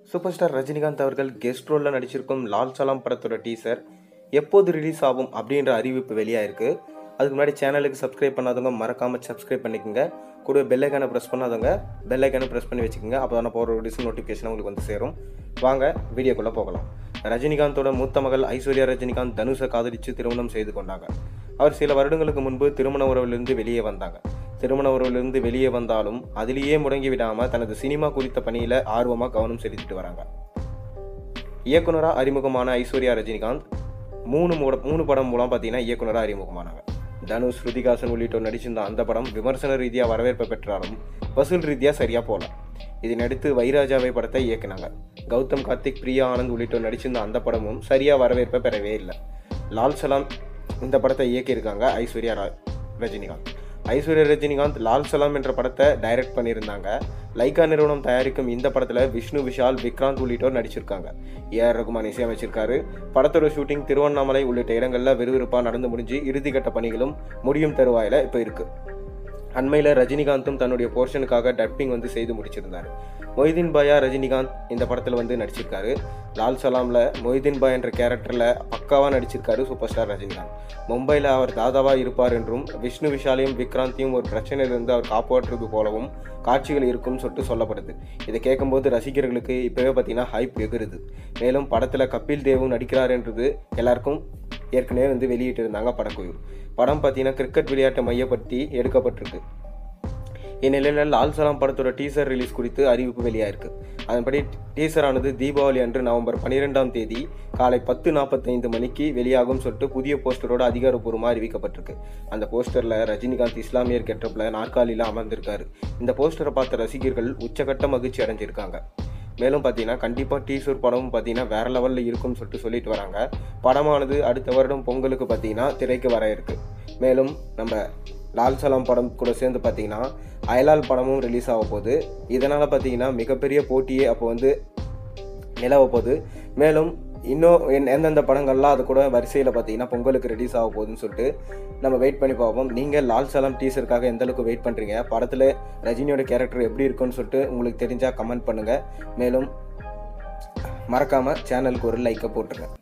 super star Rajinikanth அவர்கள் guest ரோலில் நடிச்சிருக்கும் லால் சலாம் படத்தோட டீசர் எப்போது ரிலீஸ் ஆகும் அப்படின்ற அறிவிப்பு வெளியாயிருக்கு அதுக்கு முன்னாடி சேனலுக்கு சப்ஸ்கிரைப் பண்ணாதவங்க மறக்காமல் சப்ஸ்கிரைப் பண்ணிக்கோங்க கூட பெல்லைக்கான ப்ரெஸ் பண்ணாதவங்க பெல்லைக்கான ப்ரெஸ் பண்ணி வச்சுக்கோங்க அப்போ தான் போகிற டிஸ் நோட்டிஃபிகேஷன் உங்களுக்கு வந்து சேரும் வாங்க வீடியோக்குள்ளே போகலாம் ரஜினிகாந்தோட மூத்த மகள் ஐஸ்வர்யா ரஜினிகாந்த் தனுஷை காதலித்து திருமணம் செய்து கொண்டாங்க அவர் சில வருடங்களுக்கு முன்பு திருமண உறவிலிருந்து வெளியே வந்தாங்க திருமண உறவிலிருந்து வெளியே வந்தாலும் அதிலேயே முடங்கி விடாமல் தனது சினிமா குறித்த பணியில் ஆர்வமாக கவனம் செலுத்திட்டு வராங்க இயக்குனராக அறிமுகமான ஐஸ்வர்யா ரஜினிகாந்த் மூணு மூட மூணு படம் மூலம் பார்த்தீங்கன்னா இயக்குனராக அறிமுகமானாங்க தனுஷ் ஸ்ருதிகாசன் உள்ளிட்டோர் நடிச்சிருந்த அந்த படம் விமர்சன ரீதியாக வரவேற்பை பெற்றாலும் வசூல் ரீதியாக சரியாக போகல இதனடுத்து வைராஜாவை படத்தை இயக்குனாங்க கௌதம் கார்த்திக் பிரியா ஆனந்த் உள்ளிட்டோர் நடிச்சிருந்த அந்த படமும் சரியாக வரவேற்பை பெறவே இல்லை லால் சலாம் இந்த படத்தை இயக்கியிருக்காங்க ஐஸ்வர்யா ரா- ரஜினிகாந்த் ஐஸ்வர்யா ரஜினிகாந்த் லால் சலாம் என்ற படத்தை டைரக்ட் பண்ணியிருந்தாங்க லைகா நிறுவனம் தயாரிக்கும் இந்த படத்தில் விஷ்ணு விஷால் விக்ராந்த் உள்ளிட்டோர் நடிச்சிருக்காங்க ஏஆர் ரகுமான் இசையமைச்சிருக்காரு படத்தோட ஷூட்டிங் திருவண்ணாமலை உள்ளிட்ட இடங்களில் விறுவிறுப்பாக நடந்து முடிஞ்சு இறுதிக்கட்ட பணிகளும் முடியும் தருவாயில் இப்போ இருக்கு அண்மையில் ரஜினிகாந்தும் தன்னுடைய போர்ஷனுக்காக டப்பிங் வந்து செய்து முடிச்சிருந்தார் மொய்தீன் பாயா ரஜினிகாந்த் இந்த படத்தில் வந்து நடிச்சிருக்காரு லால் சலாமில் மொய்தீன் பாய் என்ற கேரக்டரில் பக்காவாக நடிச்சிருக்காரு சூப்பர் ஸ்டார் ரஜினிகாந்த் மும்பையில் அவர் தாதாவாக இருப்பார் என்றும் விஷ்ணு விஷாலையும் விக்ராந்தையும் ஒரு பிரச்சனையிலிருந்து அவர் காப்பாற்றுவது போலவும் காட்சிகள் இருக்கும் சொல்லிட்டு சொல்லப்படுது இதை கேட்கும்போது ரசிகர்களுக்கு இப்போவே பார்த்தீங்கன்னா ஹைப் எகுறுது மேலும் படத்தில் கபில் தேவும் நடிக்கிறார் என்றது எல்லாருக்கும் ஏற்கனவே வந்து வெளியிட்டு இருந்தாங்க படக்குழு படம் பார்த்தீங்கன்னா கிரிக்கெட் விளையாட்டை மையப்படுத்தி எடுக்கப்பட்டிருக்கு இந்நிலையில் லால் சலாம் படத்தோட டீசர் ரிலீஸ் குறித்து அறிவிப்பு வெளியாயிருக்கு அதன்படி டீசர் ஆனது தீபாவளி அன்று நவம்பர் பன்னிரெண்டாம் தேதி காலை பத்து நாற்பத்தைந்து மணிக்கு வெளியாகும் சொல்லிட்டு புதிய போஸ்டரோட அதிகாரப்பூர்வமாக அறிவிக்கப்பட்டிருக்கு அந்த போஸ்டரில் ரஜினிகாந்த் இஸ்லாமியர் கெட்டப்பில் நாற்காலியில் அமர்ந்திருக்காரு இந்த போஸ்டரை பார்த்த ரசிகர்கள் உச்சகட்ட மகிழ்ச்சி அடைஞ்சிருக்காங்க மேலும் பார்த்தீங்கன்னா கண்டிப்பாக டீசர் படமும் பார்த்தீங்கன்னா வேற லெவலில் இருக்கும்னு சொல்லிட்டு சொல்லிட்டு வராங்க படமானது அடுத்த வருடம் பொங்கலுக்கு பார்த்தீங்கன்னா திரைக்கு வர இருக்கு மேலும் நம்ம லால் சலாம் படம் கூட சேர்ந்து பார்த்தீங்கன்னா அயலால் படமும் ரிலீஸ் ஆக போகுது இதனால் பார்த்தீங்கன்னா மிகப்பெரிய போட்டியே அப்போ வந்து நிலவ போகுது மேலும் இன்னும் என்- எந்தெந்த படங்கள்லாம் அது கூட வரிசையில் பார்த்தீங்கன்னா பொங்கலுக்கு ரிலீஸ் ஆக போகுதுன்னு சொல்லிட்டு நம்ம வெயிட் பண்ணி பார்ப்போம் நீங்கள் லால் சலாம் டீசருக்காக எந்த அளவுக்கு வெயிட் பண்ணுறீங்க படத்தில் ரஜினியோட கேரக்டர் எப்படி இருக்குன்னு சொல்லிட்டு உங்களுக்கு தெரிஞ்சால் கமெண்ட் பண்ணுங்கள் மேலும் மறக்காமல் சேனலுக்கு ஒரு லைக்கை போட்டுருங்க